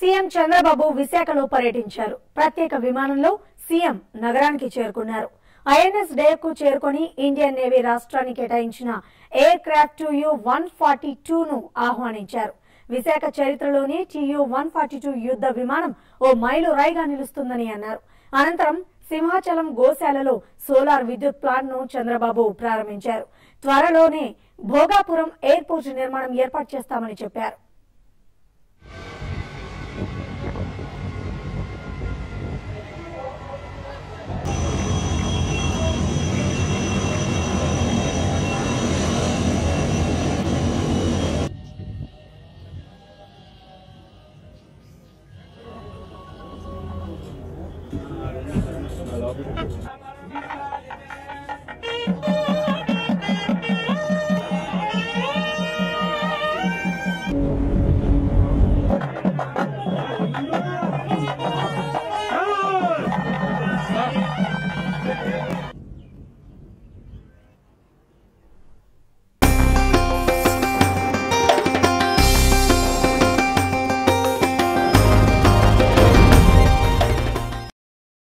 CM Chandrababu విశాఖలో పర్యటించారు ప్రత్యేక విమానంలో సీఎం నగరానికి చేరుకున్నారు ఐఎన్ఎస్ డేకు చేరుకొని ఇండియన్ నేవీ రాష్ట్రానికి కేటాయించిన aircraft U one forty ను ఆహ్వానించారు విశాఖ చరిత్రలోనే టియు వన్ ఫార్టీ టూ యుద్ధ విమానం ఓ మైలు రాయిగా నిలుస్తుందని అన్నారు అనంతరం సింహాచలం గోశాలలో సోలార్ విద్యుత్ ప్లాంట్ ను చంద్రబాబు ప్రారంభించారు త్వరలోనే భోగాపురం ఎయిర్పోర్ట్ నిర్మాణం ఏర్పాటు చేస్తామని చెప్పారు